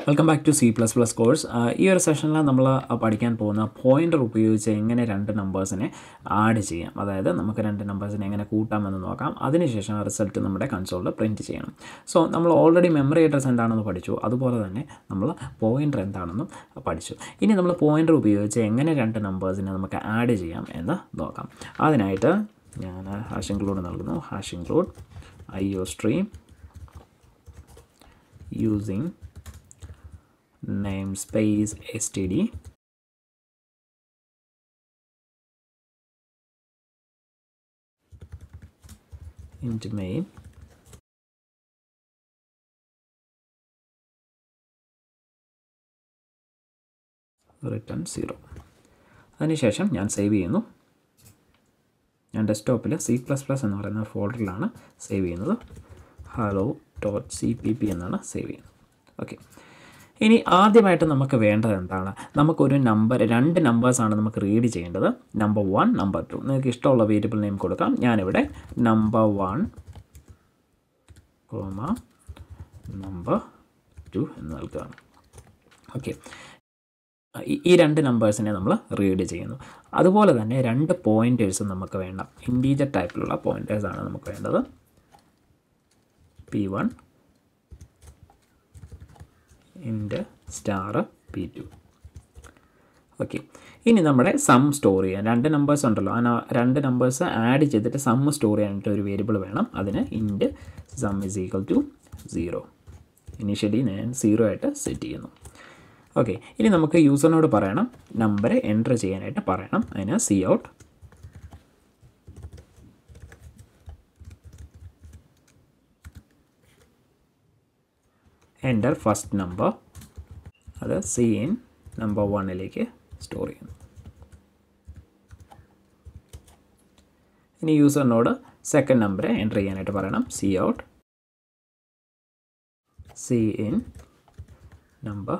welcome back to C plus plus course ഈ ഒരു സെഷനിൽ നമ്മൾ പഠിക്കാൻ പോകുന്ന പോയിൻ്റർ ഉപയോഗിച്ച് എങ്ങനെ രണ്ട് നമ്പേഴ്സിനെ ആഡ് ചെയ്യാം അതായത് നമുക്ക് രണ്ട് നമ്പേഴ്സിനെ എങ്ങനെ കൂട്ടാമെന്ന് നോക്കാം അതിനുശേഷം ആ റിസൾട്ട് നമ്മുടെ കൺസോളിൽ പ്രിൻറ്റ് ചെയ്യണം സോ നമ്മൾ ഓൾറെഡി മെമ്മറി അഡ്രസ് എന്താണെന്ന് പഠിച്ചു അതുപോലെ തന്നെ നമ്മൾ പോയിൻ്റർ എന്താണെന്നും പഠിച്ചു ഇനി നമ്മൾ പോയിൻ്റർ ഉപയോഗിച്ച് എങ്ങനെ രണ്ട് നമ്പേഴ്സിനെ നമുക്ക് ആഡ് ചെയ്യാം എന്ന് നോക്കാം അതിനായിട്ട് ഞാൻ ഹാഷ് ഇൻക്ലൂഡ് നൽകുന്നു hash include I O stream using namespace std int main return zero അതിനുശേഷം ഞാൻ സേവ് ചെയ്യുന്നു ഞാൻ ഡെസ്ക്ടോപ്പിൽ സി പ്ലസ് പ്ലസ് എന്ന് പറയുന്ന ഫോൾഡറിലാണ് സേവ് ചെയ്യുന്നത് hello dot C P P എന്നാണ് സേവ് ചെയ്യുന്നത് ഓക്കെ ഇനി ആദ്യമായിട്ട് നമുക്ക് വേണ്ടത് എന്താണ് നമുക്കൊരു നമ്പർ രണ്ട് നമ്പേഴ്സാണ് നമുക്ക് റീഡ് ചെയ്യേണ്ടത് നമ്പർ വൺ നമ്പർ ടു നിങ്ങൾക്ക് ഇഷ്ടമുള്ള വേരിയബിൾ നെയിം കൊടുക്കാം ഞാനിവിടെ number one comma number two എന്ന് നൽകുകയാണ് ഓക്കെ ഈ രണ്ട് നമ്പേഴ്സിനെ നമ്മൾ റീഡ് ചെയ്യുന്നു അതുപോലെ തന്നെ രണ്ട് പോയിൻറ്റേഴ്സും നമുക്ക് വേണ്ട ഇൻറ്റീജർ ടൈപ്പിലുള്ള പോയിൻറ്റേഴ്സാണ് നമുക്ക് വേണ്ടത് P one int star P two okay ഇനി നമ്മുടെ സം സ്റ്റോർ ചെയ്യാൻ രണ്ട് നമ്പേഴ്സ് ഉണ്ടല്ലോ ആ രണ്ട് നമ്പേഴ്സ് ആഡ് ചെയ്തിട്ട് സം സ്റ്റോർ ചെയ്യാനായിട്ട് ഒരു വേരിയബിൾ വേണം അതിന് int sum is equal to zero initially ഞാൻ സീറോ ആയിട്ട് സെറ്റ് ചെയ്യുന്നു ഓക്കെ ഇനി നമുക്ക് യൂസറിനോട് പറയണം നമ്പർ എൻറ്റർ ചെയ്യാനായിട്ട് പറയണം അതിന് C out enter first number അത് സി ഇൻ നമ്പർ വണ്ണിലേക്ക് സ്റ്റോർ ചെയ്യുന്നു ഇനി യൂസറിനോട് സെക്കൻഡ് നമ്പർ എൻ്റർ ചെയ്യാനായിട്ട് പറയണം C out C in number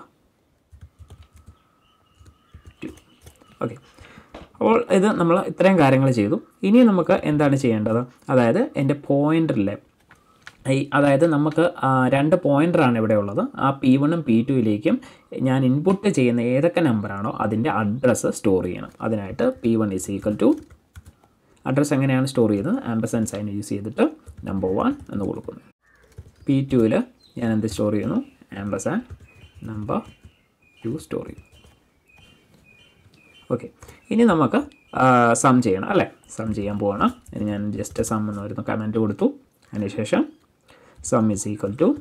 two okay അപ്പോൾ ഇത് നമ്മൾ ഇത്രയും കാര്യങ്ങൾ ചെയ്തു ഇനി നമുക്ക് എന്താണ് ചെയ്യേണ്ടത് അതായത് എൻ്റെ പോയിൻ്ററിലെ ഈ അതായത് നമുക്ക് രണ്ട് പോയിൻ്ററാണ് ഇവിടെ ഉള്ളത് ആ പി വണ്ണും പി ടുവിലേക്കും ഞാൻ ഇൻപുട്ട് ചെയ്യുന്ന ഏതൊക്കെ നമ്പറാണോ അതിൻ്റെ അഡ്രസ്സ് സ്റ്റോർ ചെയ്യണം അതിനായിട്ട് P one is equal to address എങ്ങനെയാണ് സ്റ്റോർ ചെയ്യുന്നത് ആംബസൈൻ സൈൻ യൂസ് ചെയ്തിട്ട് നമ്പർ വൺ എന്ന് കൊടുക്കുന്നു പി ടുവിൽ ഞാൻ എന്ത് സ്റ്റോർ ചെയ്യുന്നു ആംബസൈൻ നമ്പർ ടു സ്റ്റോർ ചെയ്യും ഓക്കെ ഇനി നമുക്ക് സം ചെയ്യണം അല്ലേ സം ചെയ്യാൻ പോവാണ് ഇനി ഞാൻ ജസ്റ്റ് സം എന്ന് വരുന്ന കമൻറ്റ് കൊടുത്തു അതിനുശേഷം sum is equal to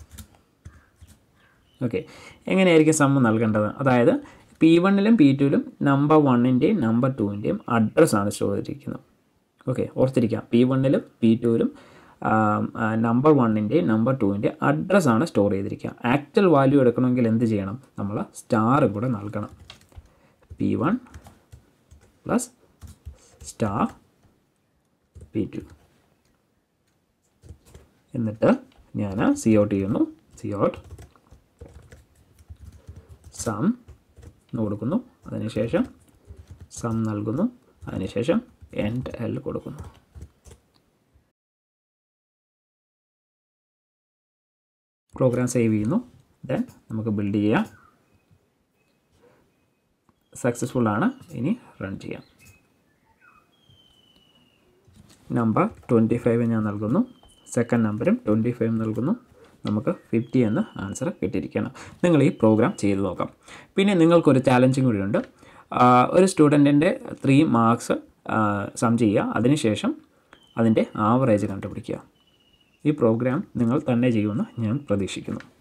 okay എങ്ങനെയായിരിക്കും സം നൽകേണ്ടത് അതായത് പി വണ്ണിലും പി ടുവിലും നമ്പർ വണ്ണിൻ്റെയും നമ്പർ ടുവിൻ്റെയും അഡ്രസ്സാണ് സ്റ്റോർ ചെയ്തിരിക്കുന്നത് ഓക്കെ ഓർത്തിരിക്കാം പി വണ്ണിലും പി ടുവിലും നമ്പർ വണ്ണിൻ്റെയും നമ്പർ ടുവിൻ്റെ അഡ്രസ്സാണ് സ്റ്റോർ ചെയ്തിരിക്കുക ആക്ച്വൽ വാല്യൂ എടുക്കണമെങ്കിൽ എന്ത് ചെയ്യണം നമ്മൾ സ്റ്റാറും കൂടെ നൽകണം P one plus star P two എന്നിട്ട് ഞാൻ സി ഔട്ട് ചെയ്യുന്നു സി ഔട്ട് സം എന്ന് കൊടുക്കുന്നു അതിനുശേഷം സം നൽകുന്നു അതിനുശേഷം എൻഡ് എൽ കൊടുക്കുന്നു പ്രോഗ്രാം സേവ് ചെയ്യുന്നു ദെൻ നമുക്ക് ബിൽഡ് ചെയ്യാം സക്സസ്ഫുൾ ആണ് ഇനി റൺ ചെയ്യാം നമ്പർ ട്വൻറ്റി ഫൈവ് ഞാൻ നൽകുന്നു സെക്കൻഡ് നമ്പറും ട്വൻറ്റി ഫൈവ് നൽകുന്നു നമുക്ക് ഫിഫ്റ്റി എന്ന് ആൻസർ കിട്ടിയിരിക്കണം നിങ്ങൾ ഈ പ്രോഗ്രാം ചെയ്ത് നോക്കാം പിന്നെ നിങ്ങൾക്കൊരു ചാലഞ്ചും കൂടിയുണ്ട് ഒരു സ്റ്റുഡൻറ്റിൻ്റെ ത്രീ മാർക്സ് സം ചെയ്യുക അതിനുശേഷം അതിൻ്റെ ആവറേജ് കണ്ടുപിടിക്കുക ഈ പ്രോഗ്രാം നിങ്ങൾ തന്നെ ചെയ്യുമെന്ന് ഞാൻ പ്രതീക്ഷിക്കുന്നു